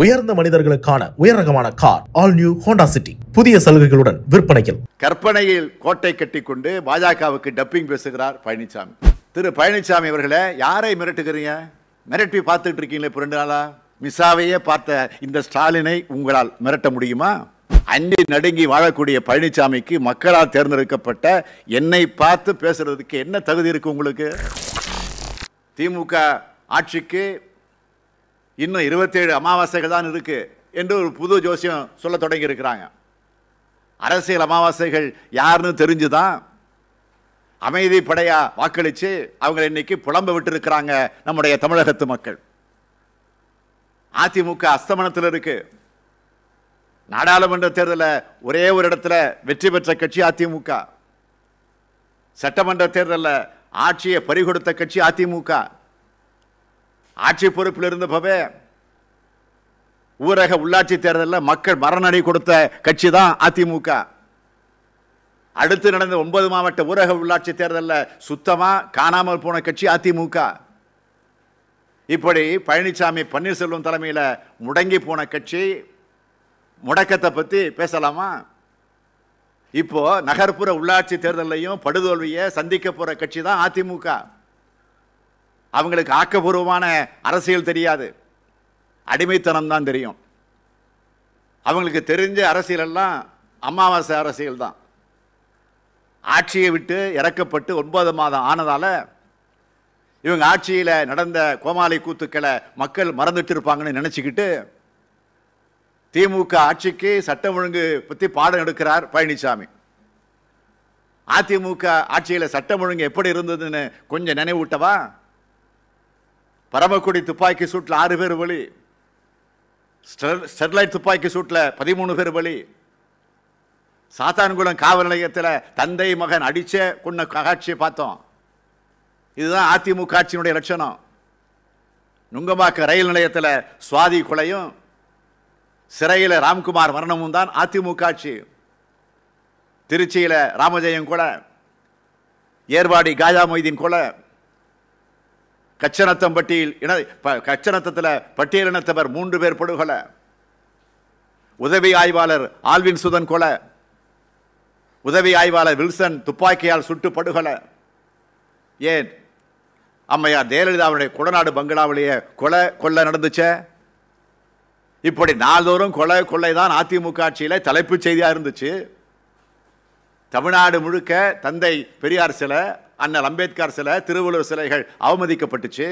உயர்ந்த மனிதர்களுக்கான உயர் ரகமான car all new Honda City புதிய சலுகைகளுடன் விற்பனையில் கற்பனையில் கோட்டை கட்டிக்கொண்டு பாஜகவுக்கு டப்பிங் பேசுகிறார் பழனிசாமி திரு பழனிசாமி அவர்களே யாரை மிரட்டுகிறீங்க மிரட்டி பார்த்துட்டு இருக்கீங்களே இப்போ ரெண்டு நாளா மிசாவையே பார்த்த இந்த ஸ்டாலினை உங்களால் மிரட்ட முடியுமா அண்டி நடுங்கி வாழக்கூடிய பழனிசாமிக்கு மக்களால் தேர்ந்தெடுக்கப்பட்ட என்னை பார்த்து பேசுறதுக்கு என்ன தகுதி இருக்கு உங்களுக்கு திமுக ஆட்சிக்கு இன்னும் இருபத்தேழு அமாவாசைகள் தான் இருக்கு என்று ஒரு புது ஜோசியம் சொல்ல தொடங்கி இருக்கிறாங்க அரசியல் அமாவாசைகள் யாருன்னு தெரிஞ்சுதான் அமைதி படையா வாக்களிச்சு அவங்க இன்னைக்கு புலம்ப விட்டு இருக்கிறாங்க நம்முடைய தமிழகத்து மக்கள் அதிமுக அஸ்தமனத்தில் இருக்கு நாடாளுமன்ற தேர்தலில் ஒரே ஒரு இடத்துல வெற்றி பெற்ற கட்சி அதிமுக சட்டமன்ற தேர்தலில் ஆட்சியை பறிகொடுத்த கட்சி அதிமுக ஆட்சி பொறுப்பில் இருந்தப்பவே ஊரக உள்ளாட்சி தேர்தலில் மக்கள் மரணடி கொடுத்த கட்சி தான் அதிமுக அடுத்து நடந்த ஒன்பது மாவட்ட ஊரக உள்ளாட்சி தேர்தலில் சுத்தமா காணாமல் போன கட்சி அதிமுக இப்படி பழனிசாமி பன்னீர்செல்வம் தலைமையில் முடங்கி போன கட்சி முடக்கத்தை பத்தி பேசலாமா இப்போ நகர்ப்புற உள்ளாட்சி தேர்தலையும் படுதோல்வியை சந்திக்க போற கட்சி தான் அதிமுக அவங்களுக்கு ஆக்கப்பூர்வமான அரசியல் தெரியாது அடிமைத்தனம் தான் தெரியும் அவங்களுக்கு தெரிஞ்ச அரசியல் எல்லாம் அமாவாசை அரசியல் தான் ஆட்சியை விட்டு இறக்கப்பட்டு ஒன்பது மாதம் ஆனதால இவங்க ஆட்சியில் நடந்த கோமாளி கூத்துக்களை மக்கள் மறந்துட்டு இருப்பாங்கன்னு நினச்சிக்கிட்டு திமுக ஆட்சிக்கு சட்டம் ஒழுங்கு பற்றி பாடம் எடுக்கிறார் பழனிசாமி அதிமுக ஆட்சியில் சட்டம் ஒழுங்கு எப்படி இருந்ததுன்னு கொஞ்சம் நினைவூட்டவா பரமக்குடி துப்பாக்கி சூட்டில் ஆறு பேர் பலி ஸ்டெர்- ஸ்டெர்லைட் துப்பாக்கி சூட்டில் பதிமூணு பேர் பலி சாத்தான்குளம் காவல் நிலையத்தில் தந்தை மகன் அடிச்ச கொன்ன காட்சியை பார்த்தோம் இதுதான் அதிமுக ஆட்சியினுடைய லட்சணம் நுங்கம்பாக்கம் ரயில் நிலையத்தில் சுவாதி கொலையும் சிறையில் ராம்குமார் மரணமும் தான் அதிமுக ஆட்சி திருச்சியில் ராமஜெயம் கொலை ஏர்வாடி காஜா மொய்தீன் கொலை கச்சனத்தம்பட்டியில் இன ப- கச்சனத்தத்தில் பட்டியலினத்தவர் மூன்று பேர் படுகொலை உதவி ஆய்வாளர் ஆல்வின் சுதன் கொலை உதவி ஆய்வாளர் வில்சன் துப்பாக்கியால் சுட்டு படுகொலை ஏன் அம்மையார் ஜெயலலிதாவுடைய குடநாடு பங்களாவிலேயே கொலை கொள்ளை நடந்துச்சே இப்படி நாள்தோறும் கொலை கொள்ளை தான் அதிமுக ஆட்சியில் தலைப்புச் செய்தியாக இருந்துச்சு தமிழ்நாடு முழுக்க தந்தை பெரியார் சிலை அண்ணல் அம்பேத்கர் சிலை திருவள்ளுவர் சிலைகள் அவமதிக்கப்பட்டுச்சு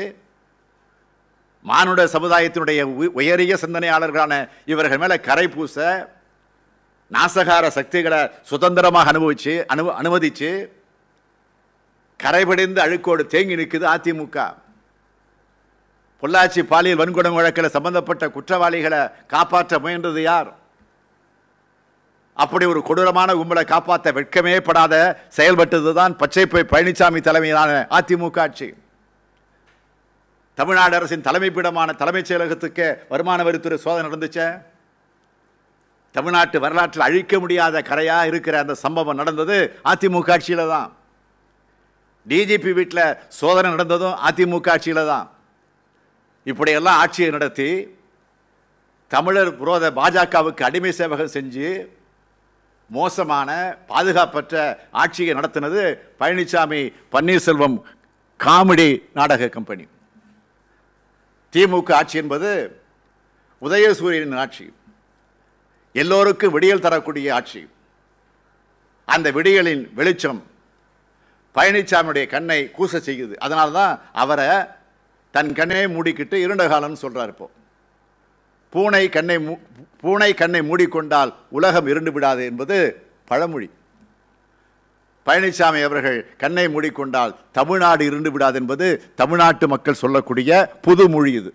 மானுட சமுதாயத்தினுடைய உ- உயரிய சிந்தனையாளர்களான இவர்கள் மேல கரை பூச நாசகார சக்திகளை சுதந்திரமாக அனுபவிச்சு அனு அனுமதிச்சு கரைபடிந்து அழுக்கோடு தேங்கி நிற்குது அதிமுக பொள்ளாச்சி பாலியல் வன்கொடுமை வழக்கில் சம்பந்தப்பட்ட குற்றவாளிகளை காப்பாற்ற முயன்றது யார் அப்படி ஒரு கொடூரமான கும்பலை காப்பாற்ற வெட்கமே படாத செயல்பட்டதுதான் பச்சைப்பை பழனிசாமி தலைமையிலான அதிமுக ஆட்சி தமிழ்நாடு அரசின் தலைமைப்பிடமான தலைமைச் செயலகத்துக்கு வருமான வரித்துறை சோதனை நடந்துச்சே தமிழ்நாட்டு வரலாற்றில் அழிக்க முடியாத கரையா இருக்கிற அந்த சம்பவம் நடந்தது அதிமுக ஆட்சியில தான் டிஜிபி வீட்டில் சோதனை நடந்ததும் அதிமுக ஆட்சியில தான் இப்படியெல்லாம் ஆட்சியை நடத்தி தமிழர் விரோத பாஜகவுக்கு அடிமை சேவகம் செஞ்சு மோசமான பாதுகாப்பற்ற ஆட்சியை நடத்தினது பழனிசாமி பன்னீர்செல்வம் காமெடி நாடக கம்பெனி திமுக ஆட்சி என்பது உதயசூரியனின் ஆட்சி எல்லோருக்கும் விடியல் தரக்கூடிய ஆட்சி அந்த விடியலின் வெளிச்சம் பழனிசாமியுடைய கண்ணை கூச செய்யுது அதனால தான் அவரை தன் கண்ணை மூடிக்கிட்டு இருண்ட காலம்னு சொல்றார் இப்போ பூனை கண்ணை மூ- பூனை கண்ணை மூடிக்கொண்டால் உலகம் இருண்டு விடாது என்பது பழமொழி பழனிசாமி அவர்கள் கண்ணை மூடிக்கொண்டால் தமிழ்நாடு இருண்டு விடாது என்பது தமிழ்நாட்டு மக்கள் சொல்லக்கூடிய புது மொழி இது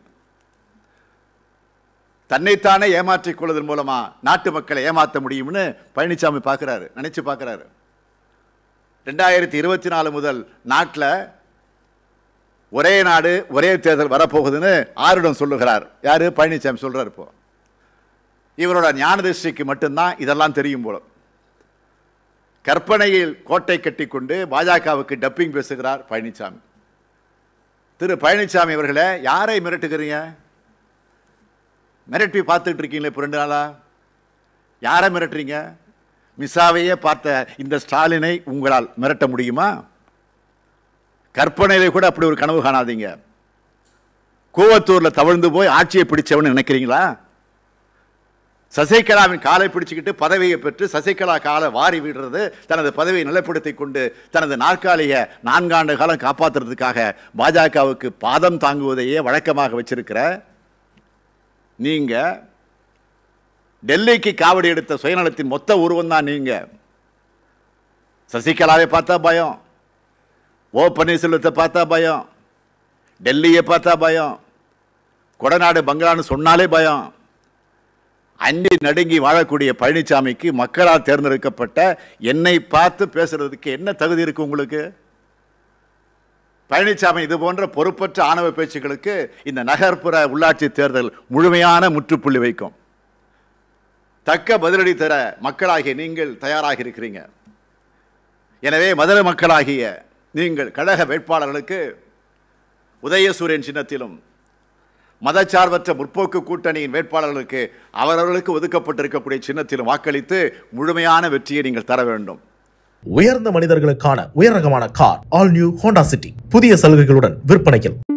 தன்னைத்தானே ஏமாற்றிக் கொள்வதன் மூலமா நாட்டு மக்களை ஏமாற்ற முடியும்னு பழனிசாமி பார்க்குறாரு நினைச்சு பார்க்குறாரு ரெண்டாயிரத்தி இருபத்தி நாலு முதல் நாட்டில் ஒரே நாடு ஒரே தேர்தல் வரப்போகுதுன்னு ஆருடம் சொல்லுகிறார் யாரு பழனிசாமி சொல்றார் இப்போ இவரோட ஞான திருஷ்டிக்கு மட்டும்தான் இதெல்லாம் தெரியும் போல கற்பனையில் கோட்டை கட்டிக்கொண்டு பாஜகவுக்கு டப்பிங் பேசுகிறார் பழனிசாமி திரு பழனிசாமி அவர்களே யாரை மிரட்டுகிறீங்க மிரட்டி பார்த்துட்டு இருக்கீங்களே இப்போ ரெண்டு நாளா யாரை மிரட்டுறீங்க மிஸ்ஸாவையே பார்த்த இந்த ஸ்டாலினை உங்களால் மிரட்ட முடியுமா கற்பனையிலே கூட அப்படி ஒரு கனவு காணாதீங்க கூவத்தூர்ல தவழ்ந்து போய் ஆட்சியை பிடிச்சவன் நினைக்கிறீங்களா சசிகலாவின் காலை பிடிச்சுக்கிட்டு பதவியை பெற்று சசிகலா காலை வாரி விடுறது தனது பதவியை நிலைப்படுத்திக் கொண்டு தனது நாற்காலியை நான்காண்டு காலம் காப்பாற்றுறதுக்காக பாஜகவுக்கு பாதம் தாங்குவதையே வழக்கமாக வச்சிருக்கிற நீங்க டெல்லிக்கு காவடி எடுத்த சுயநலத்தின் மொத்த உருவம் தான் நீங்க சசிகலாவை பார்த்தா பயம் ஓ பன்னீர்செல்வத்தை பார்த்தா பயம் டெல்லியை பார்த்தா பயம் கொடநாடு பங்களான்னு சொன்னாலே பயம் அண்டி நடுங்கி வாழக்கூடிய பழனிசாமிக்கு மக்களால் தேர்ந்தெடுக்கப்பட்ட என்னை பார்த்து பேசுறதுக்கு என்ன தகுதி இருக்கு உங்களுக்கு பழனிசாமி இது போன்ற பொறுப்பற்ற ஆணவ பேச்சுக்களுக்கு இந்த நகர்ப்புற உள்ளாட்சி தேர்தல் முழுமையான முற்றுப்புள்ளி வைக்கும் தக்க பதிலடி தர மக்களாகிய நீங்கள் தயாராக இருக்கிறீங்க எனவே மதுரை மக்களாகிய நீங்கள் கழக வேட்பாளர்களுக்கு உதயசூரியன் சின்னத்திலும் மதச்சார்பற்ற முற்போக்கு கூட்டணியின் வேட்பாளர்களுக்கு அவரவர்களுக்கு ஒதுக்கப்பட்டிருக்கக்கூடிய சின்னத்திலும் வாக்களித்து முழுமையான வெற்றியை நீங்கள் தர வேண்டும் உயர்ந்த மனிதர்களுக்கான உயர் ரகமான car all new Honda City புதிய சலுகைகளுடன் விற்பனையில்